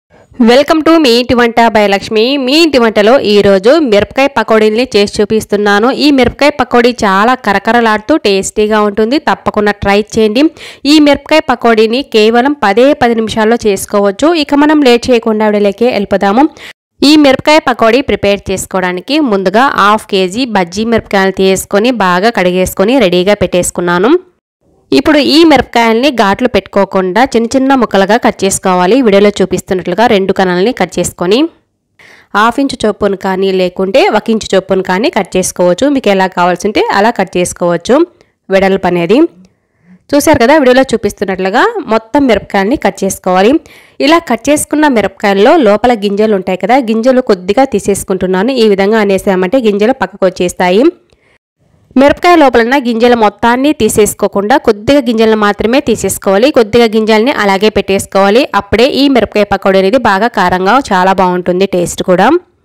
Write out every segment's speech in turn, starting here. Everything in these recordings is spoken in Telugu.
వెల్కమ్ టు మీ ఇంటి వంట బై లక్ష్మి మీ ఇంటి వంటలో ఈరోజు మిరపకాయ పకోడీల్ని చేసి చూపిస్తున్నాను ఈ మిరపకాయ పకోడీ చాలా కరకరలాడుతూ టేస్టీగా ఉంటుంది తప్పకుండా ట్రై చేయండి ఈ మిరపకాయ పకోడీని కేవలం పదే పది నిమిషాల్లో చేసుకోవచ్చు ఇక మనం లేట్ చేయకుండా విడలేకే వెళ్ళిపోదాము ఈ మిరపకాయ పకోడీ ప్రిపేర్ చేసుకోవడానికి ముందుగా హాఫ్ కేజీ బజ్జీ మిరపకాయలు తీసుకొని బాగా కడిగేసుకొని రెడీగా పెట్టేసుకున్నాను ఇప్పుడు ఈ మిరపకాయల్ని ఘాట్లు పెట్టుకోకుండా చిన్న చిన్న ముక్కలుగా కట్ చేసుకోవాలి వీడియోలో చూపిస్తున్నట్లుగా రెండు కణాలని కట్ చేసుకొని హాఫ్ ఇంచు చొప్పును కానీ లేకుంటే ఒక ఇంచు చొప్పును కానీ కట్ చేసుకోవచ్చు మీకు ఎలా కావాల్సి ఉంటే అలా కట్ చేసుకోవచ్చు వెడల్పు అనేది చూశారు కదా వీడియోలో చూపిస్తున్నట్లుగా మొత్తం మిరపకాయల్ని కట్ చేసుకోవాలి ఇలా కట్ చేసుకున్న మిరపకాయల్లో లోపల గింజలు ఉంటాయి కదా గింజలు కొద్దిగా తీసేసుకుంటున్నాను ఈ విధంగా అనేసామంటే గింజలు పక్కకు వచ్చేస్తాయి మిరపకాయ లోపల గింజల మొత్తాన్ని తీసేసుకోకుండా కొద్దిగా గింజలను మాత్రమే తీసేసుకోవాలి కొద్దిగా గింజల్ని అలాగే పెట్టేసుకోవాలి అప్పుడే ఈ మిరపకాయ పకోడీ అనేది బాగా కారంగా చాలా బాగుంటుంది టేస్ట్ కూడా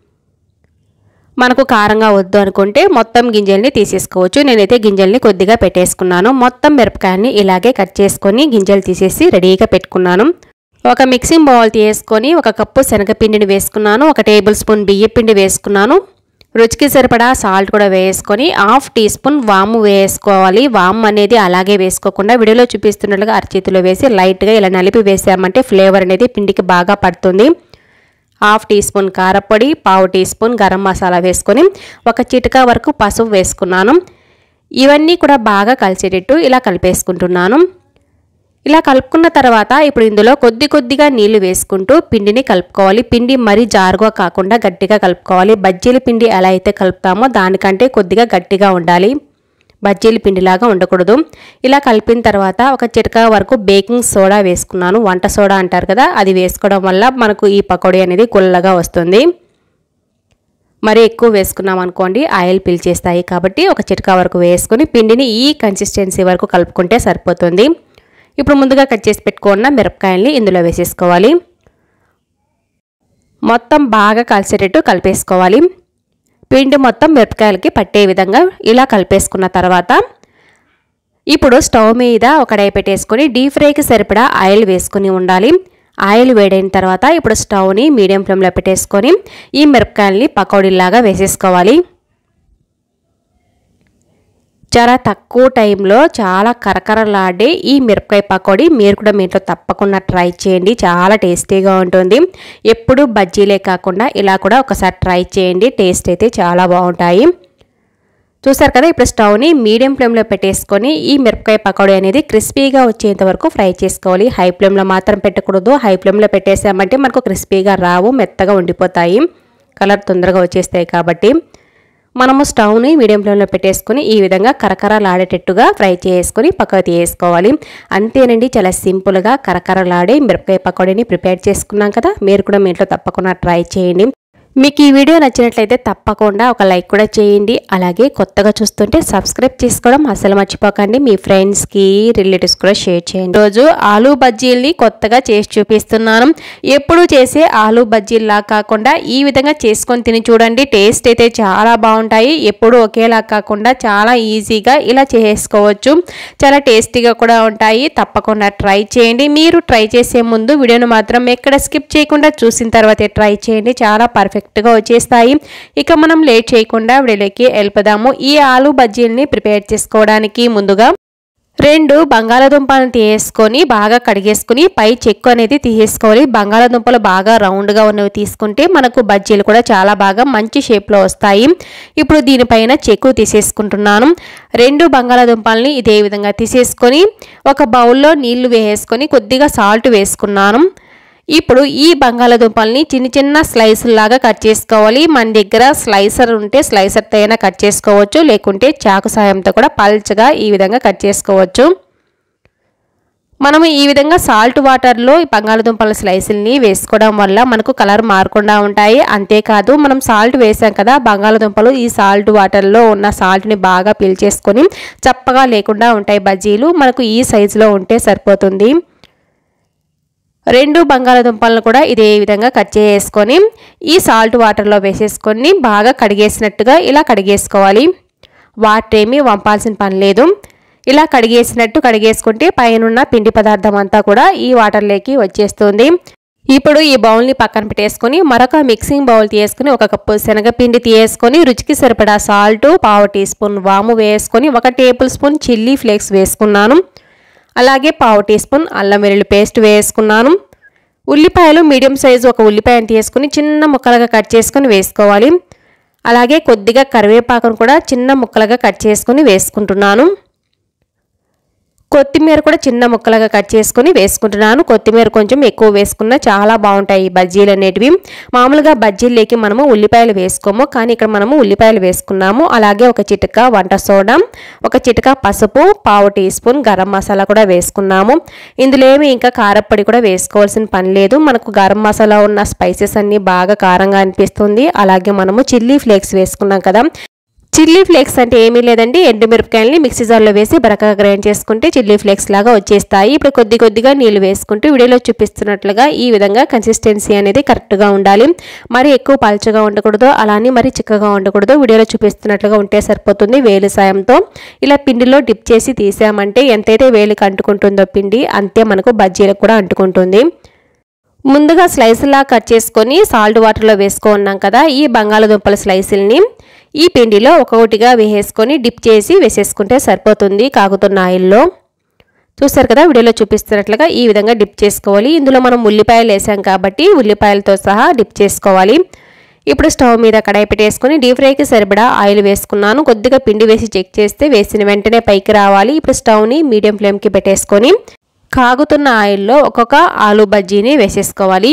మనకు కారంగా వద్దు అనుకుంటే మొత్తం గింజల్ని తీసేసుకోవచ్చు నేనైతే గింజల్ని కొద్దిగా పెట్టేసుకున్నాను మొత్తం మిరపకాయని ఇలాగే కట్ చేసుకొని గింజలు తీసేసి రెడీగా పెట్టుకున్నాను ఒక మిక్సింగ్ బౌల్ తీసుకొని ఒక కప్పు శనగపిండిని వేసుకున్నాను ఒక టేబుల్ స్పూన్ బియ్యపిండి వేసుకున్నాను రుచికి సరిపడా సాల్ట్ కూడా వేసుకొని హాఫ్ టీ స్పూన్ వాము వేసుకోవాలి వాము అనేది అలాగే వేసుకోకుండా వీడియోలో చూపిస్తున్నట్లుగా అరచేతిలో వేసి లైట్గా ఇలా నలిపి వేసామంటే ఫ్లేవర్ అనేది పిండికి బాగా పడుతుంది హాఫ్ టీ స్పూన్ కారపొడి పావు టీ స్పూన్ గరం మసాలా వేసుకొని ఒక చిటికా వరకు పసుపు వేసుకున్నాను ఇవన్నీ కూడా బాగా కలిసేటట్టు ఇలా కలిపేసుకుంటున్నాను ఇలా కలుపుకున్న తర్వాత ఇప్పుడు ఇందులో కొద్ది కొద్దిగా నీళ్లు వేసుకుంటూ పిండిని కలుపుకోవాలి పిండి మరీ జారుగా కాకుండా గట్టిగా కలుపుకోవాలి బజ్జీల పిండి ఎలా అయితే కలుపుతామో దానికంటే కొద్దిగా గట్టిగా ఉండాలి బజ్జీల పిండిలాగా ఉండకూడదు ఇలా కలిపిన తర్వాత ఒక చిరకా వరకు బేకింగ్ సోడా వేసుకున్నాను వంట సోడా అంటారు కదా అది వేసుకోవడం వల్ల మనకు ఈ పకోడీ అనేది గుల్లగా వస్తుంది మరి ఎక్కువ వేసుకున్నాం అనుకోండి ఆయిల్ పీల్చేస్తాయి కాబట్టి ఒక చిటకా వరకు వేసుకొని పిండిని ఈ కన్సిస్టెన్సీ వరకు కలుపుకుంటే సరిపోతుంది ఇప్పుడు ముందుగా కట్ చేసి పెట్టుకున్న మిరపకాయల్ని ఇందులో వేసేసుకోవాలి మొత్తం బాగా కలిసేటట్టు కలిపేసుకోవాలి పిండి మొత్తం మిరపకాయలకి పట్టే విధంగా ఇలా కలిపేసుకున్న తర్వాత ఇప్పుడు స్టవ్ మీద ఒక కడాయి పెట్టేసుకొని డీప్ ఫ్రైకి సరిపడా ఆయిల్ వేసుకుని ఉండాలి ఆయిల్ వేడైన తర్వాత ఇప్పుడు స్టవ్ని మీడియం ఫ్లేమ్లో పెట్టేసుకొని ఈ మిరపకాయల్ని పకోడీలాగా వేసేసుకోవాలి చాలా తక్కువ టైంలో చాలా కరకరలాడే ఈ మిరపకాయ పకోడీ మీరు కూడా మీ ఇంట్లో తప్పకుండా ట్రై చేయండి చాలా టేస్టీగా ఉంటుంది ఎప్పుడు బజ్జీలే కాకుండా ఇలా కూడా ఒకసారి ట్రై చేయండి టేస్ట్ అయితే చాలా బాగుంటాయి చూసారు కదా ఇప్పుడు స్టవ్ని మీడియం ఫ్లేమ్లో పెట్టేసుకొని ఈ మిరపకాయ పకోడీ అనేది క్రిస్పీగా వచ్చేంత వరకు ఫ్రై చేసుకోవాలి హై ఫ్లేమ్లో మాత్రం పెట్టకూడదు హై ఫ్లేమ్లో పెట్టేసామంటే మనకు క్రిస్పీగా రావు మెత్తగా ఉండిపోతాయి కలర్ తొందరగా వచ్చేస్తాయి కాబట్టి మనము స్టవ్ని మీడియం ఫ్లేమ్లో పెట్టేసుకొని ఈ విధంగా కరకరలాడేటట్టుగా ఫ్రై చేసుకొని పక్కకు తీసుకోవాలి అంతేనండి చాలా సింపుల్గా కరకరలాడే మిరపకాయ పకోడీని ప్రిపేర్ చేసుకున్నాం కదా మీరు కూడా మీ ఇంట్లో తప్పకుండా ట్రై చేయండి మీకు ఈ వీడియో నచ్చినట్లయితే తప్పకుండా ఒక లైక్ కూడా చేయండి అలాగే కొత్తగా చూస్తుంటే సబ్స్క్రైబ్ చేసుకోవడం అసలు మర్చిపోకండి మీ ఫ్రెండ్స్కి రిలేటివ్స్ కూడా షేర్ చేయండి రోజు ఆలూ బజ్జీల్ని కొత్తగా చేసి చూపిస్తున్నాను ఎప్పుడు చేసే ఆలూ బజ్జీల్లా కాకుండా ఈ విధంగా చేసుకొని తిని చూడండి టేస్ట్ అయితే చాలా బాగుంటాయి ఎప్పుడు ఒకేలా కాకుండా చాలా ఈజీగా ఇలా చేసుకోవచ్చు చాలా టేస్టీగా కూడా ఉంటాయి తప్పకుండా ట్రై చేయండి మీరు ట్రై చేసే ముందు వీడియోను మాత్రం ఎక్కడ స్కిప్ చేయకుండా చూసిన తర్వాతే ట్రై చేయండి చాలా పర్ఫెక్ట్ పర్ఫెక్ట్గా వచ్చేస్తాయి ఇక మనం లేట్ చేయకుండా వీడియోకి వెళ్ళిపోదాము ఈ ఆలు బజ్జీల్ని ప్రిపేర్ చేసుకోవడానికి ముందుగా రెండు బంగాళాదుంపలను తీసుకొని బాగా కడిగేసుకుని పై చెక్కు అనేది తీసేసుకోవాలి బంగాళాదుంపలు బాగా రౌండ్గా ఉన్నవి తీసుకుంటే మనకు బజ్జీలు కూడా చాలా బాగా మంచి షేప్లో వస్తాయి ఇప్పుడు దీనిపైన చెక్కు తీసేసుకుంటున్నాను రెండు బంగాళాదుంపల్ని ఇదే విధంగా తీసేసుకొని ఒక బౌల్లో నీళ్లు వేసుకొని కొద్దిగా సాల్ట్ వేసుకున్నాను ఇప్పుడు ఈ బంగాళాదుంపల్ని చిన్న చిన్న స్లైసుల్లాగా కట్ చేసుకోవాలి మన దగ్గర స్లైసర్ ఉంటే స్లైసర్తో అయినా కట్ చేసుకోవచ్చు లేకుంటే చాకు సాయంతో కూడా పల్చగా ఈ విధంగా కట్ చేసుకోవచ్చు మనము ఈ విధంగా సాల్ట్ వాటర్లో ఈ బంగాళదుంపల స్లైసుల్ని వేసుకోవడం వల్ల మనకు కలర్ మారకుండా ఉంటాయి అంతేకాదు మనం సాల్ట్ వేసాం కదా బంగాళదుంపలు ఈ సాల్ట్ వాటర్లో ఉన్న సాల్ట్ని బాగా పీల్చేసుకొని చప్పగా లేకుండా ఉంటాయి బజ్జీలు మనకు ఈ సైజులో ఉంటే సరిపోతుంది రెండు బంగాళాదుంపలను కూడా ఇదే విధంగా కట్ చేసుకొని ఈ సాల్ట్ వాటర్లో వేసేసుకొని బాగా కడిగేసినట్టుగా ఇలా కడిగేసుకోవాలి వాటర్ ఏమీ వంపాల్సిన పని లేదు ఇలా కడిగేసినట్టు కడిగేసుకుంటే పైన పిండి పదార్థం అంతా కూడా ఈ వాటర్లోకి వచ్చేస్తుంది ఇప్పుడు ఈ బౌల్ని పక్కన పెట్టేసుకొని మరొక మిక్సింగ్ బౌల్ తీసుకొని ఒక కప్పు శనగపిండి తీసుకొని రుచికి సరిపడా సాల్ట్ పావు టీ స్పూన్ వాము వేసుకొని ఒక టేబుల్ స్పూన్ చిల్లీ ఫ్లేక్స్ వేసుకున్నాను అలాగే పావు టీ స్పూన్ అల్లం వెల్లుల్లి పేస్ట్ వేసుకున్నాను ఉల్లిపాయలు మీడియం సైజు ఒక ఉల్లిపాయను తీసుకుని చిన్న ముక్కలుగా కట్ చేసుకొని వేసుకోవాలి అలాగే కొద్దిగా కరివేపాకును కూడా చిన్న ముక్కలుగా కట్ చేసుకొని వేసుకుంటున్నాను కొత్తిమీర కూడా చిన్న ముక్కలుగా కట్ చేసుకొని వేసుకుంటున్నాను కొత్తిమీర కొంచెం ఎక్కువ వేసుకున్నా చాలా బాగుంటాయి ఈ బజ్జీలు అనేటివి మామూలుగా బజ్జీల్లోకి మనము ఉల్లిపాయలు వేసుకోము కానీ ఇక్కడ మనము ఉల్లిపాయలు వేసుకున్నాము అలాగే ఒక చిటిక వంట సోడా ఒక చిటిక పసుపు పావు టీ స్పూన్ గరం మసాలా కూడా వేసుకున్నాము ఇందులో ఏమి ఇంకా కారప్పొడి కూడా వేసుకోవాల్సిన పని లేదు మనకు గరం మసాలా ఉన్న స్పైసెస్ అన్నీ బాగా కారంగా అనిపిస్తుంది అలాగే మనము చిల్లీ ఫ్లేక్స్ వేసుకున్నాం కదా చిల్లీ ఫ్లేక్స్ అంటే ఏమీ లేదండి ఎండుమిరపకాయలని మిక్సీ జార్లో వేసి బరకగా గ్రైండ్ చేసుకుంటే చిల్లీ ఫ్లేక్స్ లాగా వచ్చేస్తాయి ఇప్పుడు కొద్ది కొద్దిగా నీళ్లు వేసుకుంటూ వీడియోలో చూపిస్తున్నట్లుగా ఈ విధంగా కన్సిస్టెన్సీ అనేది కరెక్ట్గా ఉండాలి మరి ఎక్కువ పల్చగా ఉండకూడదు అలానే మరి చిక్కగా ఉండకూడదు వీడియోలో చూపిస్తున్నట్లుగా ఉంటే సరిపోతుంది వేలు సాయంతో ఇలా పిండిలో డిప్ చేసి తీసామంటే ఎంతైతే వేలికి అంటుకుంటుందో పిండి అంతే మనకు బజ్జీలకు కూడా అంటుకుంటుంది ముందుగా స్లైస్లా కట్ చేసుకొని సాల్ట్ వాటర్లో వేసుకున్నాం కదా ఈ బంగాళదుంపల స్లైసుల్ని ఈ పిండిలో ఒక్కొక్కటిగా వేసేసుకొని డిప్ చేసి వేసేసుకుంటే సరిపోతుంది కాగుతున్న ఆయిల్లో చూస్తారు కదా వీడియోలో చూపిస్తున్నట్లుగా ఈ విధంగా డిప్ చేసుకోవాలి ఇందులో మనం ఉల్లిపాయలు వేసాం కాబట్టి ఉల్లిపాయలతో సహా డిప్ చేసుకోవాలి ఇప్పుడు స్టవ్ మీద కడాయి పెట్టేసుకొని డీప్ ఫ్రైకి సరిపడా ఆయిల్ వేసుకున్నాను కొద్దిగా పిండి వేసి చెక్ చేస్తే వేసిన వెంటనే పైకి రావాలి ఇప్పుడు స్టవ్ని మీడియం ఫ్లేమ్కి పెట్టేసుకొని కాగుతున్న ఆయిల్లో ఒక్కొక్క ఆలు బజ్జీని వేసేసుకోవాలి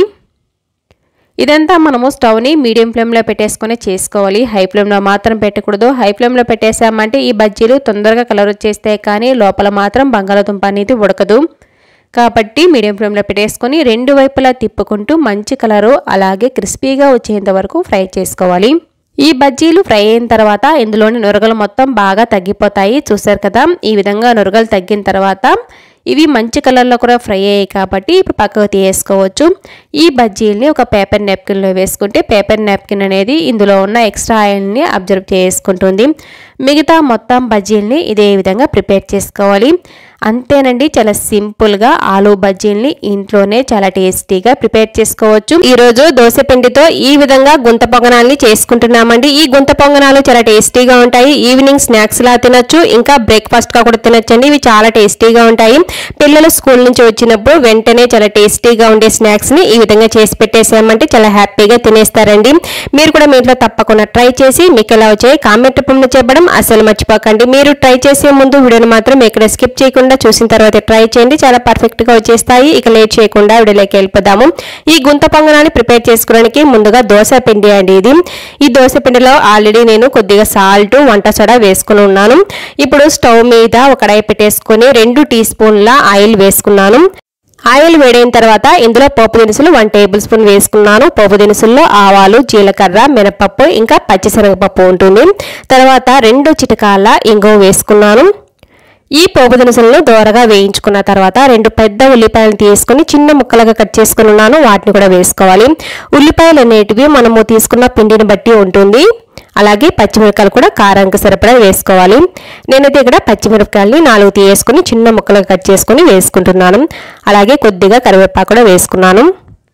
ఇదంతా మనము స్టవ్ని మీడియం ఫ్లేమ్లో పెట్టేసుకొని చేసుకోవాలి హై ఫ్లేమ్లో మాత్రం పెట్టకూడదు హై ఫ్లేమ్లో పెట్టేసామంటే ఈ బజ్జీలు తొందరగా కలర్ వచ్చేస్తాయి కానీ లోపల మాత్రం బంగాళదుంప అనేది ఉడకదు కాబట్టి మీడియం ఫ్లేమ్లో పెట్టేసుకొని రెండు వైపులా తిప్పుకుంటూ మంచి కలరు అలాగే క్రిస్పీగా వచ్చేంత వరకు ఫ్రై చేసుకోవాలి ఈ బజ్జీలు ఫ్రై అయిన తర్వాత ఇందులోని నురగలు మొత్తం బాగా తగ్గిపోతాయి చూసారు కదా ఈ విధంగా నురగలు తగ్గిన తర్వాత ఇవి మంచి కలర్లో కూడా ఫ్రై అయ్యాయి కాబట్టి ఇప్పుడు పక్కకు తీసుకోవచ్చు ఈ బజ్జీల్ని ఒక పేపర్ నాప్కిన్లో వేసుకుంటే పేపర్ నాప్కిన్ అనేది ఇందులో ఉన్న ఎక్స్ట్రా ఆయిల్ని అబ్జర్వ్ చేసుకుంటుంది మిగతా మొత్తం బజ్జీల్ని ఇదే విధంగా ప్రిపేర్ చేసుకోవాలి అంతేనండి చాలా సింపుల్గా ఆలూ బజ్జీల్ని ఇంట్లోనే చాలా టేస్టీగా ప్రిపేర్ చేసుకోవచ్చు ఈరోజు దోశ పిండితో ఈ విధంగా గుంత పొంగనాల్ని చేసుకుంటున్నామండి ఈ గుంత పొంగనాలు చాలా టేస్టీగా ఉంటాయి ఈవినింగ్ స్నాక్స్ లా తినొచ్చు ఇంకా బ్రేక్ఫాస్ట్ గా కూడా తినొచ్చండి ఇవి చాలా టేస్టీగా ఉంటాయి పిల్లలు స్కూల్ నుంచి వచ్చినప్పుడు వెంటనే చాలా టేస్టీగా ఉండే స్నాక్స్ ని ఈ విధంగా చేసి పెట్టేసామంటే చాలా హ్యాపీగా తినేస్తారండి మీరు కూడా మీ ఇంట్లో తప్పకుండా ట్రై చేసి మీకు ఎలా వచ్చాయి కామెంట్ రూపంలో చెప్పడం అసలు మర్చిపోకండి మీరు ట్రై చేసే ముందు వీడియోని మాత్రం ఇక్కడ స్కిప్ చేయకుండా చూసిన తర్వాత ట్రై చేయండి చాలా పర్ఫెక్ట్ గా వచ్చేస్తాయి ఇక లేట్ చేయకుండా వీడియోలోకి వెళ్ళిపోదాము ఈ గుంత పొంగనాన్ని ప్రిపేర్ చేసుకోవడానికి ముందుగా దోశ పిండి అండి ఇది ఈ దోశ పిండిలో ఆల్రెడీ నేను కొద్దిగా సాల్ట్ వంట సోడా వేసుకుని ఉన్నాను ఇప్పుడు స్టవ్ మీద ఒక కడాయి పెట్టేసుకొని రెండు టీ స్పూన్ల ఆయిల్ వేసుకున్నాను ఆయిల్ వేడైన తర్వాత ఇందులో పోపు దినుసులు వన్ టేబుల్ స్పూన్ వేసుకున్నాను పోపు దినుసుల్లో ఆవాలు జీలకర్ర మినపప్పు ఇంకా పచ్చిశనగపప్పు ఉంటుంది తర్వాత రెండు చిటకాల ఇంగువ వేసుకున్నాను ఈ పోపు దినుసులను దోరగా వేయించుకున్న తర్వాత రెండు పెద్ద ఉల్లిపాయలు తీసుకుని చిన్న ముక్కలుగా కట్ చేసుకుని ఉన్నాను వాటిని కూడా వేసుకోవాలి ఉల్లిపాయలు అనేటివి మనము తీసుకున్న పిండిని బట్టి ఉంటుంది అలాగే పచ్చిమిరపకాయలు కూడా కారానికి సరిపడా వేసుకోవాలి నేనైతే ఇక్కడ పచ్చిమిరపకాయలని నాలుగు తీసుకుని చిన్న ముక్కలుగా కట్ చేసుకుని వేసుకుంటున్నాను అలాగే కొద్దిగా కరివేపాకు కూడా వేసుకున్నాను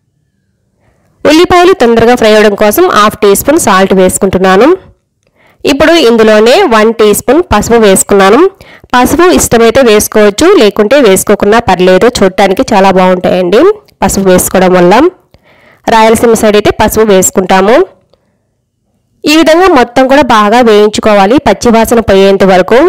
ఉల్లిపాయలు తొందరగా ఫ్రై అవ్వడం కోసం హాఫ్ టీ స్పూన్ సాల్ట్ వేసుకుంటున్నాను ఇప్పుడు ఇందులోనే వన్ టీ స్పూన్ పసుపు వేసుకున్నాను పసుపు ఇష్టమైతే వేసుకోవచ్చు లేకుంటే వేసుకోకుండా పర్లేదు చూడటానికి చాలా బాగుంటాయండి పసుపు వేసుకోవడం వల్ల రాయలసీమ సైడ్ అయితే పసుపు వేసుకుంటాము ఈ విధంగా మొత్తం కూడా బాగా వేయించుకోవాలి పచ్చివాసన పోయేంత వరకు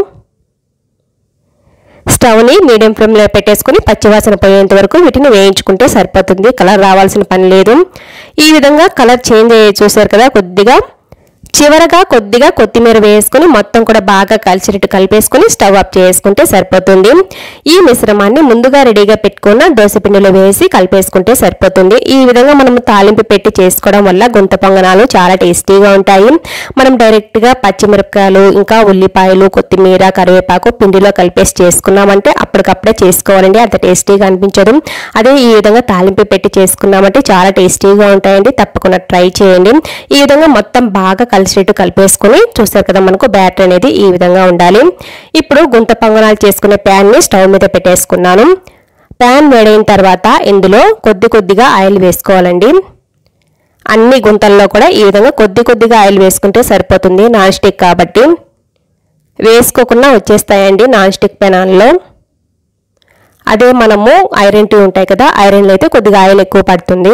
స్టవ్ని మీడియం ఫ్లేమ్లో పెట్టేసుకుని పచ్చివాసన పోయేంత వరకు వీటిని వేయించుకుంటే సరిపోతుంది కలర్ రావాల్సిన పని లేదు ఈ విధంగా కలర్ చేంజ్ అయ్యే చూసారు కదా కొద్దిగా చివరగా కొద్దిగా కొత్తిమీర వేసుకుని మొత్తం కూడా బాగా కలిసినట్టు కలిపేసుకుని స్టవ్ ఆఫ్ చేసుకుంటే సరిపోతుంది ఈ మిశ్రమాన్ని ముందుగా రెడీగా పెట్టుకున్న దోశపిండిలో వేసి కలిపేసుకుంటే సరిపోతుంది ఈ విధంగా మనం తాలింపు పెట్టి చేసుకోవడం వల్ల గుంత పొంగనాలు చాలా టేస్టీగా ఉంటాయి మనం డైరెక్ట్గా పచ్చిమిరపకాయలు ఇంకా ఉల్లిపాయలు కొత్తిమీర కరివేపాకు పిండిలో కలిపేసి చేసుకున్నామంటే అప్పటికప్పుడే చేసుకోవాలండి అంత టేస్టీగా అనిపించదు అదే ఈ విధంగా తాలింపు పెట్టి చేసుకున్నామంటే చాలా టేస్టీగా ఉంటాయండి తప్పకుండా ట్రై చేయండి ఈ విధంగా మొత్తం బాగా కలిసేట్టు కలిపేసుకొని చూస్తారు కదా మనకు బ్యాటర్ అనేది ఈ విధంగా ఉండాలి ఇప్పుడు గుంత పొంగనాలు చేసుకునే ప్యాన్ని స్టవ్ మీద పెట్టేసుకున్నాను ప్యాన్ వేడైన తర్వాత ఇందులో కొద్ది కొద్దిగా ఆయిల్ వేసుకోవాలండి అన్ని గుంతల్లో కూడా ఈ విధంగా కొద్ది కొద్దిగా ఆయిల్ వేసుకుంటే సరిపోతుంది నాన్ స్టిక్ కాబట్టి వేసుకోకుండా వచ్చేస్తాయండి నాన్ స్టిక్ పెనాల్లో అదే మనము ఐరన్ టీ ఉంటాయి కదా ఐరన్లో అయితే కొద్దిగా ఆయిల్ ఎక్కువ పడుతుంది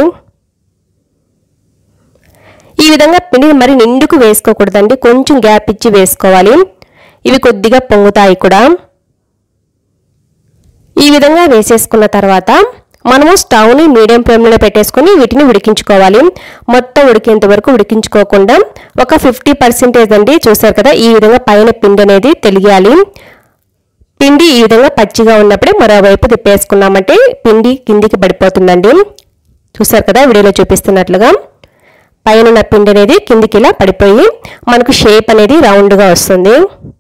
ఈ విధంగా పిండిని మరి నిండుకు వేసుకోకూడదండి కొంచెం గ్యాప్ ఇచ్చి వేసుకోవాలి ఇవి కొద్దిగా పొంగుతాయి కూడా ఈ విధంగా వేసేసుకున్న తర్వాత మనము స్టవ్ని మీడియం ఫ్లేమ్లో పెట్టేసుకొని వీటిని ఉడికించుకోవాలి మొత్తం ఉడికేంత వరకు ఉడికించుకోకుండా ఒక ఫిఫ్టీ పర్సెంటేజ్ అండి చూసారు కదా ఈ విధంగా పైన పిండి అనేది తెలియాలి పిండి ఈ విధంగా పచ్చిగా ఉన్నప్పుడే మరోవైపు తిప్పేసుకున్నామంటే పిండి కిందికి పడిపోతుందండి చూసారు కదా వీడియోలో చూపిస్తున్నట్లుగా పైన ఉన్న పిండి అనేది కిందికి ఇలా పడిపోయి మనకు షేప్ అనేది రౌండ్గా వస్తుంది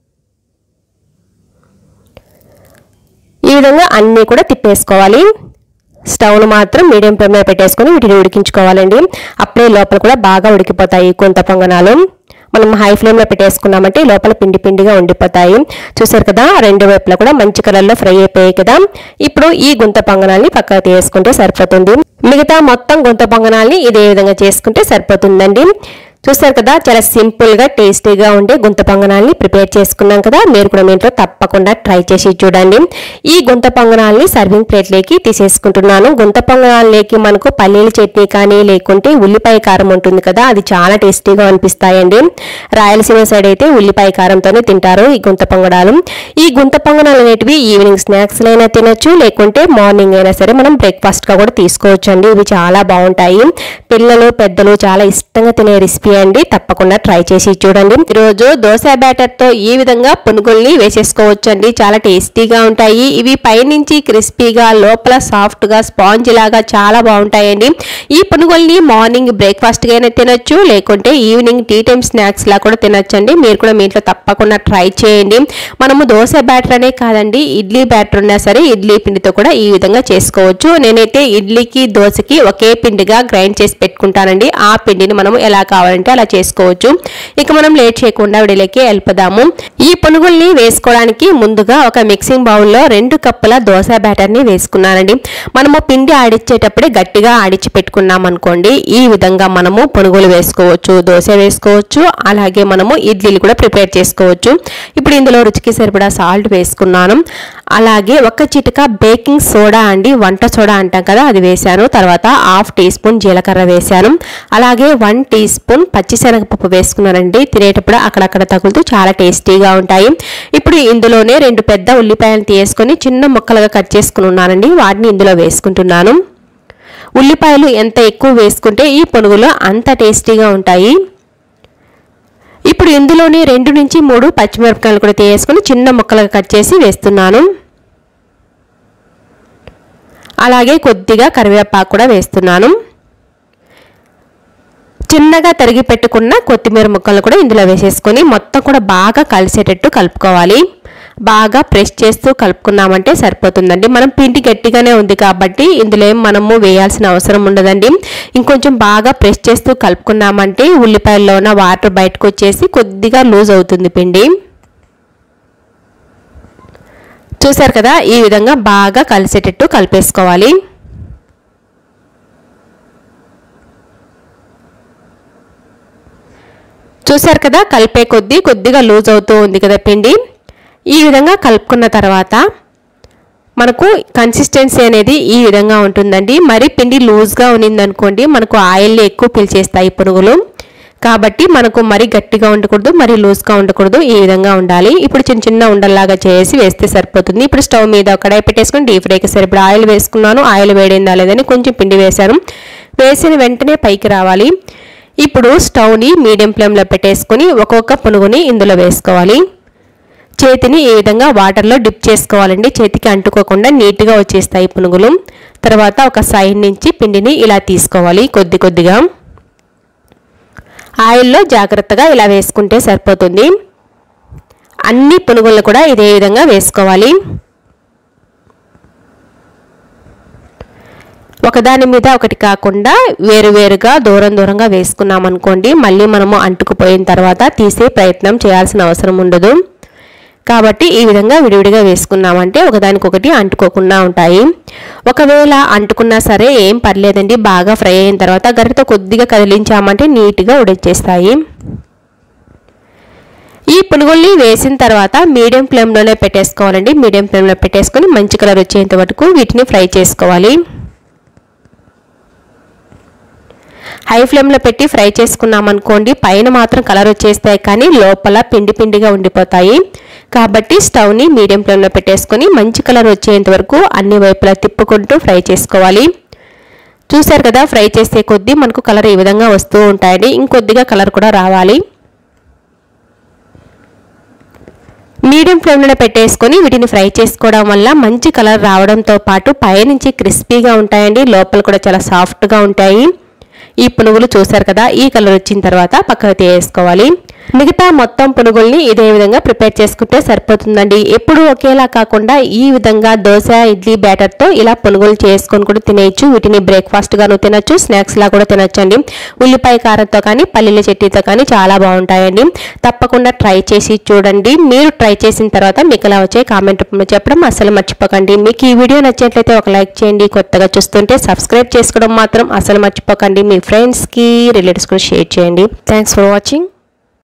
ఈ విధంగా అన్నీ కూడా తిప్పేసుకోవాలి స్టవ్ను మాత్రం మీడియం ఫ్లేమ్లో పెట్టేసుకొని వీటిని ఉడికించుకోవాలండి అప్పుడే లోపల కూడా బాగా ఉడికిపోతాయి కొంత పొంగనాలు మనం హై ఫ్లేమ్లో పెట్టేసుకున్నామంటే లోపల పిండి పిండిగా ఉండిపోతాయి చూసారు కదా రెండు వైపులా కూడా మంచి కలర్లో ఫ్రై అయిపోయాయి కదా ఇప్పుడు ఈ గుంత పొంగనాల్ని పక్కకు తీసుకుంటే సరిపోతుంది మిగతా మొత్తం గుంత పొంగనాల్ని ఇదే విధంగా చేసుకుంటే సరిపోతుందండి చూసారు కదా చాలా సింపుల్గా టేస్టీగా ఉండే గుంత పొంగనాల్ని ప్రిపేర్ చేసుకున్నాం కదా మీరు కూడా మీ ఇంట్లో తప్పకుండా ట్రై చేసి చూడండి ఈ గుంత పొంగనాల్ని సర్వింగ్ ప్లేట్లోకి తీసేసుకుంటున్నాను గుంత పొంగనాల్లోకి మనకు పల్లీల చట్నీ కానీ లేకుంటే ఉల్లిపాయ కారం ఉంటుంది కదా అది చాలా టేస్టీగా అనిపిస్తాయండి రాయలసీమ సైడ్ అయితే ఉల్లిపాయ కారంతోనే తింటారు ఈ గుంత పొంగడాలు ఈ గుంత పొంగనాలు అనేటివి ఈవినింగ్ స్నాక్స్ అయినా తినొచ్చు లేకుంటే మార్నింగ్ అయినా సరే మనం బ్రేక్ఫాస్ట్ గా కూడా తీసుకోవచ్చు అండి ఇవి చాలా బాగుంటాయి పిల్లలు పెద్దలు చాలా ఇష్టంగా తినే రెసిపీ అండి తప్పకుండా ట్రై చేసి చూడండి ఈరోజు దోశ బ్యాటర్ తో ఈ విధంగా పునుగుల్ని వేసేసుకోవచ్చు అండి చాలా టేస్టీగా ఉంటాయి ఇవి పైనుంచి క్రిస్పీగా లోపల సాఫ్ట్ గా స్పాంజ్ లాగా చాలా బాగుంటాయండి ఈ పునుగుల్ని మార్నింగ్ బ్రేక్ఫాస్ట్ గా అయినా తినొచ్చు లేకుంటే ఈవినింగ్ టీ టైం స్నాక్స్ లా కూడా తినొచ్చండి మీరు కూడా మీ ఇంట్లో తప్పకుండా ట్రై చేయండి మనము దోశ బ్యాటర్ అనే కాదండి ఇడ్లీ బ్యాటర్ ఉన్నా సరే ఇడ్లీ పిండితో కూడా ఈ విధంగా చేసుకోవచ్చు నేనైతే ఇడ్లీకి దోశకి ఒకే పిండిగా గ్రైండ్ చేసి పెట్టుకుంటానండి ఆ పిండిని మనం ఎలా కావాలంటే అలా చేసుకోవచ్చు ఇక మనం లేట్ చేయకుండా విడిలోకి వెళ్ళిపోదాము ఈ పునుగుల్ని వేసుకోవడానికి ముందుగా ఒక మిక్సింగ్ బౌల్లో రెండు కప్పుల దోశ బ్యాటర్ని వేసుకున్నానండి మనము పిండి ఆడిచ్చేటప్పుడే గట్టిగా ఆడిచ్చి పెట్టుకున్నాం అనుకోండి ఈ విధంగా మనము పునుగులు వేసుకోవచ్చు దోశ వేసుకోవచ్చు అలాగే మనము ఇడ్లీలు కూడా ప్రిపేర్ చేసుకోవచ్చు ఇప్పుడు ఇందులో రుచికి సరిపడా సాల్ట్ వేసుకున్నాను అలాగే ఒక చిటిక బేకింగ్ సోడా అండి వంట సోడా అంటాం కదా అది వేశాను తర్వాత హాఫ్ టీ స్పూన్ జీలకర్ర వేశాను అలాగే వన్ టీ స్పూన్ పచ్చిశనగపప్పు వేసుకున్నానండి తినేటప్పుడు అక్కడక్కడ తగులుతూ చాలా టేస్టీగా ఉంటాయి ఇప్పుడు ఇందులోనే రెండు పెద్ద ఉల్లిపాయలు తీసుకొని చిన్న ముక్కలుగా కట్ చేసుకుని ఉన్నానండి వాటిని ఇందులో వేసుకుంటున్నాను ఉల్లిపాయలు ఎంత ఎక్కువ వేసుకుంటే ఈ పునుగులు అంత టేస్టీగా ఉంటాయి ఇప్పుడు ఇందులోని రెండు నుంచి మూడు పచ్చిమిరపకాయలు కూడా తీసుకొని చిన్న ముక్కలుగా కట్ చేసి వేస్తున్నాను అలాగే కొద్దిగా కరివేపాకు కూడా వేస్తున్నాను చిన్నగా తరిగి పెట్టుకున్న కొత్తిమీర ముక్కలు కూడా ఇందులో వేసేసుకొని మొత్తం కూడా బాగా కలిసేటట్టు కలుపుకోవాలి బాగా ప్రెస్ చేస్తూ కలుపుకున్నామంటే సరిపోతుందండి మనం పిండి గట్టిగానే ఉంది కాబట్టి ఇందులో ఏం మనము వేయాల్సిన అవసరం ఉండదండి ఇంకొంచెం బాగా ప్రెస్ చేస్తూ కలుపుకున్నామంటే ఉల్లిపాయల్లో ఉన్న వాటర్ బయటకు వచ్చేసి కొద్దిగా లూజ్ అవుతుంది పిండి చూసారు కదా ఈ విధంగా బాగా కలిసేటట్టు కలిపేసుకోవాలి చూసారు కదా కలిపే కొద్దీ కొద్దిగా లూజ్ అవుతూ ఉంది కదా పిండి ఈ విధంగా కలుపుకున్న తర్వాత మనకు కన్సిస్టెన్సీ అనేది ఈ విధంగా ఉంటుందండి మరి పిండి లూజ్గా ఉన్నిందనుకోండి మనకు ఆయిల్ ఎక్కువ పీల్చేస్తాయి పునుగులు కాబట్టి మనకు మరీ గట్టిగా ఉండకూడదు మరీ లూజ్గా ఉండకూడదు ఈ విధంగా ఉండాలి ఇప్పుడు చిన్న చిన్న ఉండల్లాగా చేసి వేస్తే సరిపోతుంది ఇప్పుడు స్టవ్ మీద కడాయి పెట్టేసుకుని డీప్ ఫ్రైకి సరిపడా ఆయిల్ వేసుకున్నాను ఆయిల్ వేడిందా లేదని కొంచెం పిండి వేశాను వేసిన వెంటనే పైకి రావాలి ఇప్పుడు స్టవ్ని మీడియం ఫ్లేమ్లో పెట్టేసుకుని ఒక్కొక్క పునుగుని ఇందులో వేసుకోవాలి చేతిని ఈ విధంగా వాటర్లో డిప్ చేసుకోవాలండి చేతికి అంటుకోకుండా నీట్గా వచ్చేస్తాయి పునుగులు తర్వాత ఒక సైడ్ నుంచి పిండిని ఇలా తీసుకోవాలి కొద్ది కొద్దిగా ఆయిల్లో జాగ్రత్తగా ఇలా వేసుకుంటే సరిపోతుంది అన్ని పునుగులను కూడా ఇదే విధంగా వేసుకోవాలి ఒకదాని మీద ఒకటి కాకుండా వేరువేరుగా దూరం దూరంగా వేసుకున్నాం అనుకోండి మళ్ళీ మనము అంటుకుపోయిన తర్వాత తీసే ప్రయత్నం చేయాల్సిన అవసరం ఉండదు కాబట్టి ఈ విధంగా విడివిడిగా వేసుకున్నామంటే ఒకదానికొకటి అంటుకోకుండా ఉంటాయి ఒకవేళ అంటుకున్నా సరే ఏం పర్లేదండి బాగా ఫ్రై అయిన తర్వాత గరిటతో కొద్దిగా కదిలించామంటే నీట్గా ఉడిచేస్తాయి ఈ పునుగుల్ని వేసిన తర్వాత మీడియం ఫ్లేమ్లోనే పెట్టేసుకోవాలండి మీడియం ఫ్లేమ్లో పెట్టేసుకొని మంచి కలర్ వచ్చేంత వరకు వీటిని ఫ్రై చేసుకోవాలి హై ఫ్లేమ్లో పెట్టి ఫ్రై చేసుకున్నాం అనుకోండి పైన మాత్రం కలర్ వచ్చేస్తాయి కానీ లోపల పిండి పిండిగా ఉండిపోతాయి కాబట్టి స్టవ్ని మీడియం ఫ్లేమ్లో పెట్టేసుకొని మంచి కలర్ వచ్చేంత వరకు అన్ని వైపులా తిప్పుకుంటూ ఫ్రై చేసుకోవాలి చూసారు కదా ఫ్రై చేసే కొద్దీ మనకు కలర్ ఈ విధంగా వస్తూ ఉంటాయండి ఇంకొద్దిగా కలర్ కూడా రావాలి మీడియం ఫ్లేమ్లో పెట్టేసుకొని వీటిని ఫ్రై చేసుకోవడం వల్ల మంచి కలర్ రావడంతో పాటు పైనుంచి క్రిస్పీగా ఉంటాయండి లోపల కూడా చాలా సాఫ్ట్గా ఉంటాయి ఈ పునుగులు చూసారు కదా ఈ కలర్ వచ్చిన తర్వాత పక్కకు తీసేసుకోవాలి మిగతా మొత్తం పునుగుల్ని ఇదే విధంగా ప్రిపేర్ చేసుకుంటే సరిపోతుందండి ఎప్పుడు ఒకేలా కాకుండా ఈ విధంగా దోశ ఇడ్లీ బ్యాటర్తో ఇలా పునుగులు చేసుకొని కూడా తినేయచ్చు వీటిని బ్రేక్ఫాస్ట్ గాను తినొచ్చు స్నాక్స్ లా కూడా తినొచ్చండి ఉల్లిపాయ కారంతో కానీ పల్లీల చట్నీతో కానీ చాలా బాగుంటాయండి తప్పకుండా ట్రై చేసి చూడండి మీరు ట్రై చేసిన తర్వాత మీకు ఎలా వచ్చే కామెంట్ రూపంలో చెప్పడం అసలు మర్చిపోకండి మీకు ఈ వీడియో నచ్చినట్లయితే ఒక లైక్ చేయండి కొత్తగా చూస్తుంటే సబ్స్క్రైబ్ చేసుకోవడం మాత్రం అసలు మర్చిపోకండి మీ ఫ్రెండ్స్కి రిలేటివ్స్ కూడా షేర్ చేయండి థ్యాంక్స్ ఫర్ వాచింగ్